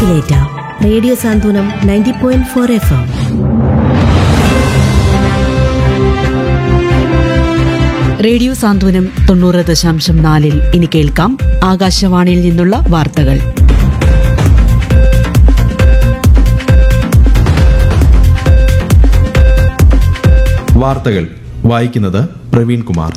ലേറ്റ radio Santhwanam ninety point four F M radio Santhwanam തൊണ്ണൂറ് ദശാംശം നാലിൽ ഇനി കേൾക്കാം ആകാശവാണിയിൽ നിന്നുള്ള വാർത്തകൾ വാർത്തകൾ വായിക്കുന്നത് പ്രവീൺ കുമാർ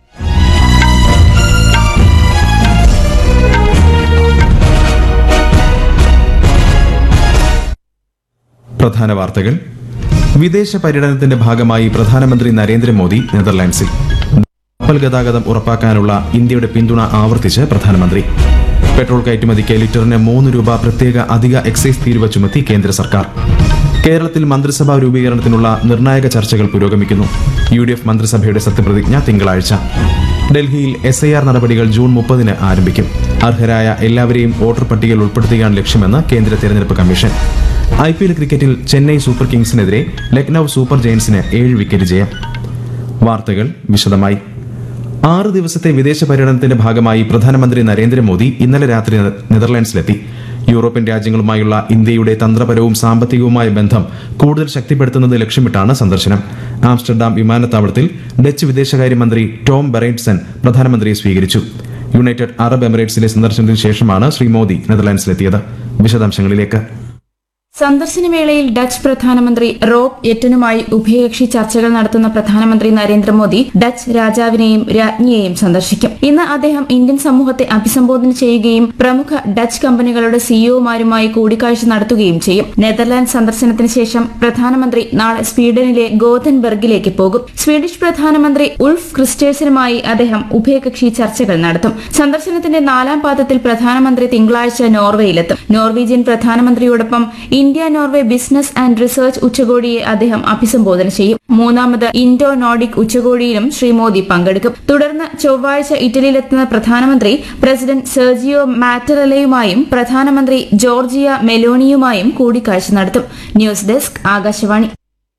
പ്രധാന വാർത്തകൾ വിദേശ പര്യടനത്തിന്റെ ഭാഗമായി പ്രധാനമന്ത്രി നരേന്ദ്രമോദി നെതർലാൻഡ്സിൽ കപ്പൽ ഗതാഗതം ഉറപ്പാക്കാനുള്ള ഇന്ത്യയുടെ പിന്തുണ ആവർത്തിച്ച് പ്രധാനമന്ത്രി പെട്രോൾ കയറ്റുമതിക്ക് ലിറ്ററിന് മൂന്ന് രൂപ പ്രത്യേക അധിക എക്സൈസ് തീരുവ ചുമത്തി കേന്ദ്ര സർക്കാർ കേരളത്തിൽ മന്ത്രിസഭാ രൂപീകരണത്തിനുള്ള നിർണായക ചർച്ചകൾ പുരോഗമിക്കുന്നു യു ഡി എഫ് മന്ത്രിസഭയുടെ സത്യപ്രതിജ്ഞ തിങ്കളാഴ്ച ഡൽഹിയിൽ എസ് ഐ ആർ നടപടികൾ ജൂൺ മുപ്പതിന് ആരംഭിക്കും അർഹരായ എല്ലാവരെയും വോട്ടർ പട്ടികയിൽ ഉൾപ്പെടുത്തുകയാണ് ലക്ഷ്യമെന്ന് കേന്ദ്ര തെരഞ്ഞെടുപ്പ് കമ്മീഷൻ ഐ പി എൽ ക്രിക്കറ്റിൽ ചെന്നൈ സൂപ്പർ കിങ്സിനെതിരെ ലക്നൌ സൂപ്പർ ജയൻസിന് ഏഴ് വിക്കറ്റ് ജയം വാർത്തകൾ വിശദമായി ആറ് ദിവസത്തെ വിദേശ പര്യടനത്തിന്റെ ഭാഗമായി പ്രധാനമന്ത്രി നരേന്ദ്രമോദി ഇന്നലെ രാത്രി നെ- നെതർലാൻഡ്സിലെത്തി യൂറോപ്യൻ രാജ്യങ്ങളുമായുള്ള ഇന്ത്യയുടെ തന്ത്രപരവും സാമ്പത്തികവുമായ ബന്ധം കൂടുതൽ ശക്തിപ്പെടുത്തുന്നത് ലക്ഷ്യമിട്ടാണ് സന്ദർശനം ആംസ്റ്റർഡാം വിമാനത്താവളത്തിൽ ഡച്ച് വിദേശകാര്യമന്ത്രി ടോം ബെറൈറ്റ്സൺ പ്രധാനമന്ത്രിയെ സ്വീകരിച്ചു യുണൈറ്റഡ് അറബ് എമിറേറ്റ്സിലെ സന്ദർശനത്തിന് ശേഷമാണ് ശ്രീ മോദി നെതർലാൻഡ്സിലെത്തിയത് വിശദാംശങ്ങളിലേക്ക് സന്ദർശനവേളയിൽ ഡച്ച് പ്രധാനമന്ത്രി റോബ് എറ്റനുമായി ഉഭയകക്ഷി ചർച്ചകൾ നടത്തുന്ന പ്രധാനമന്ത്രി നരേന്ദ്രമോദി ഡച്ച് രാജാവിനെയും രാജ്ഞിയെയും സന്ദർശിക്കും ഇന്ന് അദ്ദേഹം ഇന്ത്യൻ സമൂഹത്തെ അഭിസംബോധന ചെയ്യുകയും പ്രമുഖ ഡച്ച് കമ്പനികളുടെ സിഇഒമാരുമായി കൂടിക്കാഴ്ച നടത്തുകയും ചെയ്യും നെതർലാൻഡ് സന്ദർശനത്തിന് ശേഷം പ്രധാനമന്ത്രി നാളെ സ്വീഡനിലെ ഗോതൻബർഗിലേക്ക് പോകും സ്വീഡിഷ് പ്രധാനമന്ത്രി ഉൾഫ് ക്രിസ്റ്റേഴ്സനുമായി അദ്ദേഹം ഉഭയകക്ഷി ചർച്ചകൾ നടത്തും സന്ദർശനത്തിന്റെ നാലാം പാദത്തിൽ പ്രധാനമന്ത്രി തിങ്കളാഴ്ച നോർവേയിലെത്തും നോർവീജിയൻ പ്രധാനമന്ത്രിയോടൊപ്പം India Norway business and research ഉച്ചകോടിയെ അദ്ദേഹം അഭിസംബോധന ചെയ്യും മൂന്നാമത് ഇൻഡോ നോർഡിക് ഉച്ചകോടിയിലും ശ്രീ മോദി പങ്കെടുക്കും തുടർന്ന് ചൊവ്വാഴ്ച ഇറ്റലിയിലെത്തുന്ന പ്രധാനമന്ത്രി പ്രസിഡന്റ് സെർജിയോ മാറ്ററലയുമായും പ്രധാനമന്ത്രി ജോർജിയ മെലോണിയുമായും കൂടിക്കാഴ്ച നടത്തും ന്യൂസ് ഡെസ്ക് ആകാശവാണി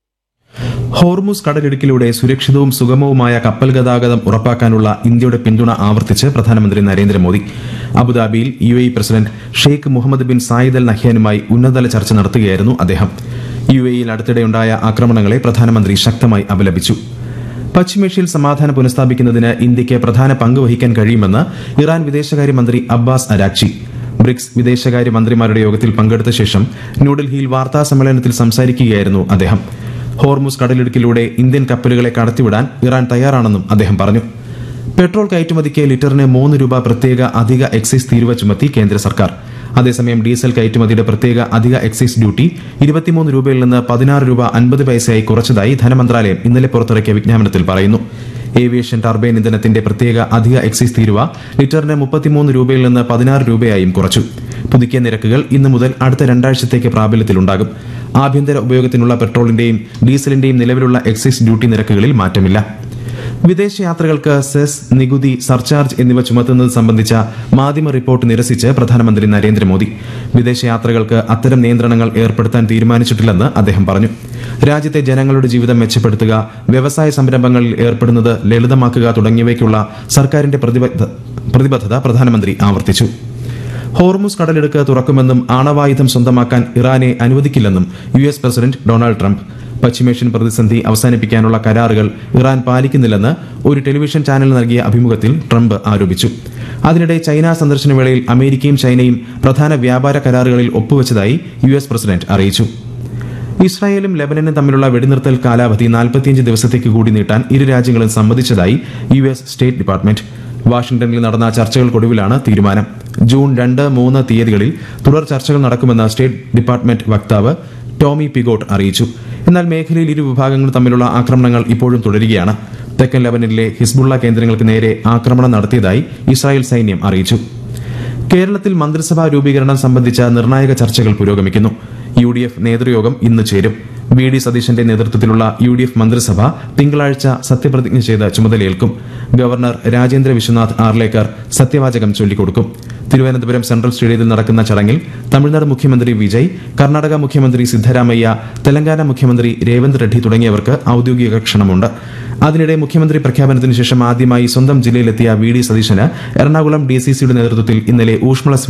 ഹോർമുസ് കടലിടുക്കിലൂടെ സുരക്ഷിതവും സുഗമവുമായ കപ്പൽ ഗതാഗതം ഉറപ്പാക്കാനുള്ള ഇന്ത്യയുടെ പിന്തുണ ആവർത്തിച്ച് പ്രധാനമന്ത്രി നരേന്ദ്രമോദി അബുദാബിയിൽ U A president Sheikh Mohammed bin Zayed Al നഹ്യാനുമായി ഉന്നതതല ചർച്ച നടത്തുകയായിരുന്നു അദ്ദേഹം യു എയിൽ അടുത്തിടെയുണ്ടായ ആക്രമണങ്ങളെ പ്രധാനമന്ത്രി ശക്തമായി അപലപിച്ചു പശ്ചിമേഷ്യയിൽ സമാധാനം പുനഃസ്ഥാപിക്കുന്നതിന് ഇന്ത്യയ്ക്ക് പ്രധാന പങ്ക് വഹിക്കാൻ കഴിയുമെന്ന് ഇറാൻ വിദേശകാര്യമന്ത്രി അബ്ബാസ് അരാക്ചി ബ്രിക്സ് വിദേശകാര്യ മന്ത്രിമാരുടെ യോഗത്തിൽ പങ്കെടുത്ത ശേഷം ന്യൂഡൽഹിയിൽ വാർത്താ സമ്മേളനത്തിൽ സംസാരിക്കുകയായിരുന്നു അദ്ദേഹം ഹോർമുസ് കടലിടുക്കിലൂടെ ഇന്ത്യൻ കപ്പലുകളെ കടത്തിവിടാൻ ഇറാൻ തയ്യാറാണെന്നും അദ്ദേഹം പറഞ്ഞു പെട്രോൾ കയറ്റുമതിക്ക് ലിറ്ററിന് മൂന്ന് രൂപ പ്രത്യേക അധിക എക്സൈസ് തീരുവ ചുമത്തി കേന്ദ്ര സർക്കാർ അതേസമയം ഡീസൽ കയറ്റുമതിയുടെ പ്രത്യേക അധിക എക്സൈസ് ഡ്യൂട്ടി ഇരുപത്തിമൂന്ന് രൂപയിൽ നിന്ന് പതിനാറ് രൂപ അൻപത് പൈസയായി കുറച്ചതായി ധനമന്ത്രാലയം ഇന്നലെ പുറത്തിറക്കിയ വിജ്ഞാപനത്തിൽ പറയുന്നു ഏവിയേഷൻ ടർബൈൻ ഇന്ധനത്തിന്റെ പ്രത്യേക അധിക എക്സൈസ് തീരുവ ലിറ്ററിന് മുപ്പത്തിമൂന്ന് രൂപയിൽ നിന്ന് പതിനാറ് രൂപയായും കുറച്ചു പുതുക്കിയ നിരക്കുകൾ ഇന്നു മുതൽ അടുത്ത രണ്ടാഴ്ചത്തേക്ക് പ്രാബല്യത്തിലുണ്ടാകും ആഭ്യന്തര ഉപയോഗത്തിനുള്ള പെട്രോളിന്റെയും ഡീസലിന്റെയും നിലവിലുള്ള എക്സൈസ് ഡ്യൂട്ടി നിരക്കുകളിൽ മാറ്റമില്ല വിദേശയാത്രകൾക്ക് സെസ് നികുതി സർചാർജ് എന്നിവ ചുമത്തുന്നത് സംബന്ധിച്ച മാധ്യമ റിപ്പോർട്ട് നിരസിച്ച് പ്രധാനമന്ത്രി നരേന്ദ്രമോദി വിദേശയാത്രകൾക്ക് അത്തരം നിയന്ത്രണങ്ങൾ ഏർപ്പെടുത്താൻ തീരുമാനിച്ചിട്ടില്ലെന്ന് അദ്ദേഹം പറഞ്ഞു രാജ്യത്തെ ജനങ്ങളുടെ ജീവിതം മെച്ചപ്പെടുത്തുക വ്യവസായ സംരംഭങ്ങളിൽ ഏർപ്പെടുന്നത് ലളിതമാക്കുക തുടങ്ങിയവയ്ക്കുള്ള സർക്കാരിന്റെ പ്രതിബദ്ധ- പ്രതിബദ്ധത പ്രധാനമന്ത്രി ആവർത്തിച്ചു ഹോർമുസ് കടലെടുക്ക് തുറക്കുമെന്നും ആണവായുധം സ്വന്തമാക്കാൻ ഇറാനെ അനുവദിക്കില്ലെന്നും U S president Donald Trump പശ്ചിമേഷ്യൻ പ്രതിസന്ധി അവസാനിപ്പിക്കാനുള്ള കരാറുകൾ ഇറാൻ പാലിക്കുന്നില്ലെന്ന് ഒരു ടെലിവിഷൻ ചാനൽ നൽകിയ അഭിമുഖത്തിൽ ട്രംപ് ആരോപിച്ചു അതിനിടെ ചൈന സന്ദർശന വേളയിൽ അമേരിക്കയും ചൈനയും പ്രധാന വ്യാപാര കരാറുകളിൽ ഒപ്പുവെച്ചതായി യു എസ് പ്രസിഡന്റ് അറിയിച്ചു ഇസ്രായേലും ലെബനനും തമ്മിലുള്ള വെടിനിർത്തൽ കാലാവധി നാൽപ്പത്തിയഞ്ച് ദിവസത്തേക്ക് കൂടി നീട്ടാൻ ഇരു രാജ്യങ്ങളും സമ്മതിച്ചതായി യു എസ് സ്റ്റേറ്റ് ഡിപ്പാർട്ട്മെന്റ് വാഷിംഗ്ടണിൽ നടന്ന ചർച്ചകൾക്കൊടുവിലാണ് തീരുമാനം ജൂൺ രണ്ട് മൂന്ന് തീയതികളിൽ തുടർ ചർച്ചകൾ നടക്കുമെന്ന് സ്റ്റേറ്റ് ഡിപ്പാർട്ട്മെന്റ് വക്താവ് ടോമി പിഗോട്ട് അറിയിച്ചു എന്നാൽ മേഖലയിൽ ഇരു വിഭാഗങ്ങൾ തമ്മിലുള്ള ആക്രമണങ്ങൾ ഇപ്പോഴും തുടരുകയാണ് തെക്കൻ ലെബനനിലെ ഹിസ്ബുള്ള കേന്ദ്രങ്ങൾക്ക് നേരെ ആക്രമണം നടത്തിയതായി ഇസ്രായേൽ സൈന്യം അറിയിച്ചു കേരളത്തിൽ മന്ത്രിസഭാ രൂപീകരണം സംബന്ധിച്ച നിർണായക ചർച്ചകൾ പുരോഗമിക്കുന്നു യു ഡി എഫ് നേതൃയോഗം ഇന്ന് ചേരും വി ഡി സതീശന്റെ നേതൃത്വത്തിലുള്ള യു ഡി എഫ് മന്ത്രിസഭ തിങ്കളാഴ്ച സത്യപ്രതിജ്ഞ ചെയ്ത് ചുമതലയേൽക്കും ഗവർണർ രാജേന്ദ്ര വിശ്വനാഥ് ആർലേക്കർ സത്യവാചകം ചൊല്ലിക്കൊടുക്കും തിരുവനന്തപുരം സെൻട്രൽ സ്റ്റേഡിയത്തിൽ നടക്കുന്ന ചടങ്ങിൽ തമിഴ്നാട് മുഖ്യമന്ത്രി വിജയ് കർണാടക മുഖ്യമന്ത്രി സിദ്ധരാമയ്യ തെലങ്കാന മുഖ്യമന്ത്രി രേവന്ത് റെഡ്ഡി തുടങ്ങിയവർക്ക് ഔദ്യോഗിക ക്ഷണമുണ്ട് അതിനിടെ മുഖ്യമന്ത്രി പ്രഖ്യാപനത്തിന് ശേഷം ആദ്യമായി സ്വന്തം ജില്ലയിലെത്തിയ വി ഡി സതീശന് എറണാകുളം ഡി സി സിയുടെ നേതൃത്വത്തിൽ ഇന്നലെ ഊഷ്മള